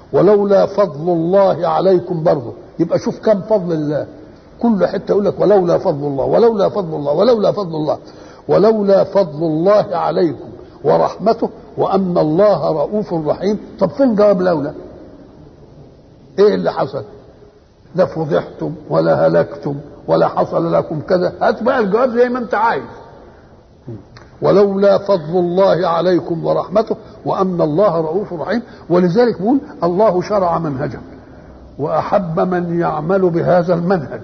ولولا فضل الله عليكم برضه يبقى شوف كم فضل الله كل حته يقول لك ولولا فضل الله ولولا فضل الله ولولا فضل الله ولولا فضل الله عليكم ورحمته وان الله رؤوف رحيم طب فين جواب لولا ايه اللي حصل لا فضحتم ولا هلكتم ولا حصل لكم كذا هات بقى الجواب زي ما انت عايز ولولا فضل الله عليكم ورحمته وان الله رؤوف رحيم ولذلك بيقول الله شرع منهجا واحب من يعمل بهذا المنهج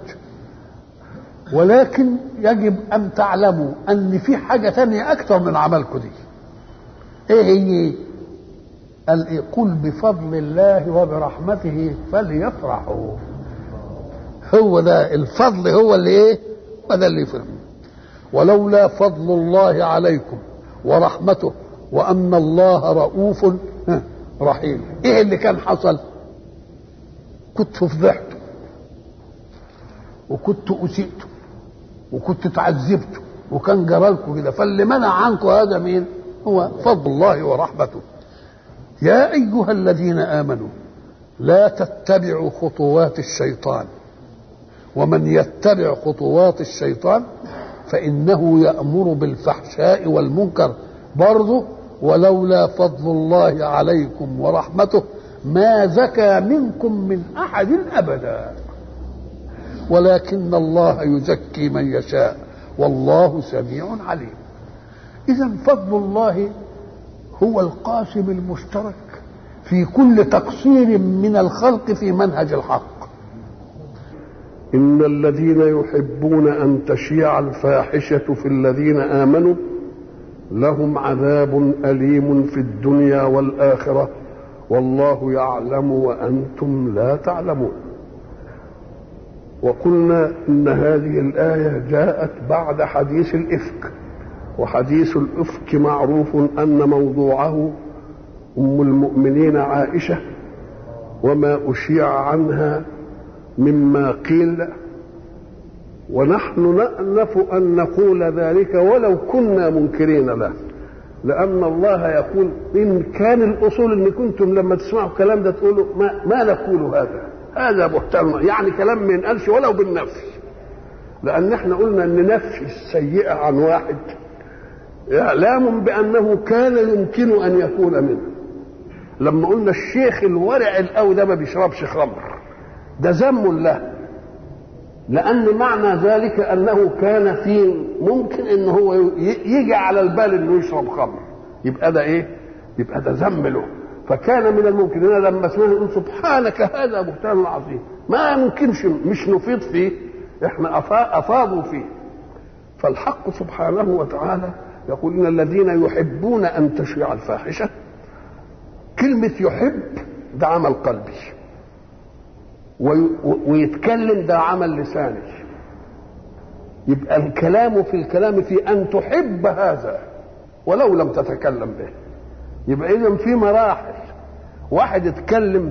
ولكن يجب ان تعلموا ان في حاجه ثانيه اكثر من عملكم دي ايه هي قال إيه؟ قل بفضل الله وبرحمته فليفرحوا هو ده الفضل هو اللي ايه هذا اللي يفرح ولولا فضل الله عليكم ورحمته وان الله رؤوف رحيم ايه اللي كان حصل كنت فضحت وكنت اسئت وكنت تعذبت وكان جرالكم كده فاللي منع عنكم هذا مين هو فضل الله ورحمته يا ايها الذين امنوا لا تتبعوا خطوات الشيطان ومن يتبع خطوات الشيطان فانه يامر بالفحشاء والمنكر برضه ولولا فضل الله عليكم ورحمته ما زكى منكم من احد ابدا ولكن الله يزكي من يشاء والله سميع عليم اذا فضل الله هو القاسم المشترك في كل تقصير من الخلق في منهج الحق إن الذين يحبون أن تشيع الفاحشة في الذين آمنوا لهم عذاب أليم في الدنيا والآخرة والله يعلم وأنتم لا تعلمون وقلنا إن هذه الآية جاءت بعد حديث الإفك وحديث الإفك معروف أن موضوعه أم المؤمنين عائشة وما أشيع عنها مما قيل ونحن نألف أن نقول ذلك ولو كنا منكرين له لأن الله يقول إن كان الأصول إن كنتم لما تسمعوا الكلام ده تقولوا ما, ما نقول هذا هذا بهتان يعني كلام ما ينقالش ولو بالنفي لأن احنا قلنا إن نفي السيئة عن واحد إعلام بأنه كان يمكن أن يكون منه لما قلنا الشيخ الورع القوي ده ما بيشربش خمر ده ذم له لأن معنى ذلك أنه كان في ممكن أن هو يجي على البال أنه يشرب خمر يبقى ده إيه؟ يبقى ده ذم له فكان من الممكن أنا لما سمعنا نقول سبحانك هذا بهتان عظيم ما يمكنش مش نفيض فيه احنا أفاضوا فيه فالحق سبحانه وتعالى يقول إن الذين يحبون أن تشيع الفاحشة كلمة يحب ده عمل قلبي ويتكلم ده عمل لساني يبقى الكلام في الكلام في ان تحب هذا ولو لم تتكلم به يبقى اذا في مراحل واحد يتكلم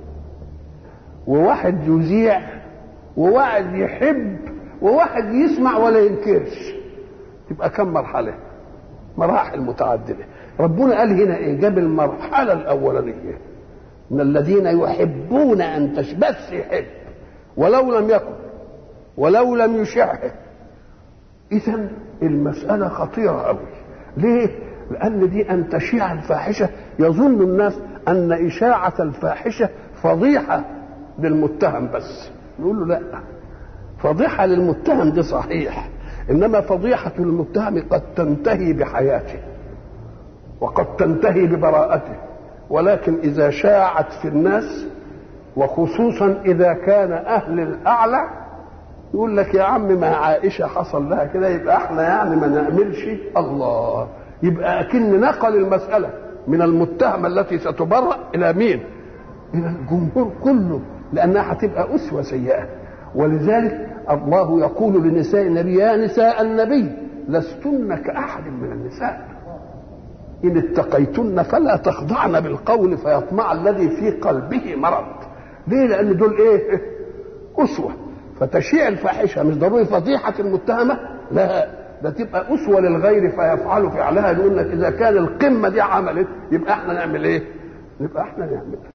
وواحد يذيع وواحد يحب وواحد يسمع ولا ينكرش تبقى كم مرحله مراحل متعدده ربنا قال هنا ايه جاب المرحله الاولانيه من الذين يحبون ان تش بس يحب ولو لم يكن ولو لم يشعه اذا المساله خطيره قوي ليه لان دي ان تشيع الفاحشه يظن الناس ان اشاعه الفاحشه فضيحه للمتهم بس نقول له لا فضيحه للمتهم دي صحيح انما فضيحه المتهم قد تنتهي بحياته وقد تنتهي ببراءته ولكن إذا شاعت في الناس وخصوصا إذا كان أهل الأعلى يقول لك يا عم ما عائشة حصل لها كده يبقى احنا يعني ما نعملش الله يبقى أكن نقل المسألة من المتهمة التي ستبرأ إلى مين؟ إلى الجمهور كله لأنها هتبقى أسوة سيئة ولذلك الله يقول لنساء النبي يا نساء النبي لستن كأحد من النساء إن اتقيتن فلا تخضعن بالقول فيطمع الذي في قلبه مرض ليه لأن دول إيه أسوة فتشيع الفاحشة مش ضروري فضيحة المتهمة لا ده تبقى أسوة للغير فيفعل فعلها يقول لك إذا كان القمة دي عملت يبقى احنا نعمل إيه؟ يبقى احنا نعمل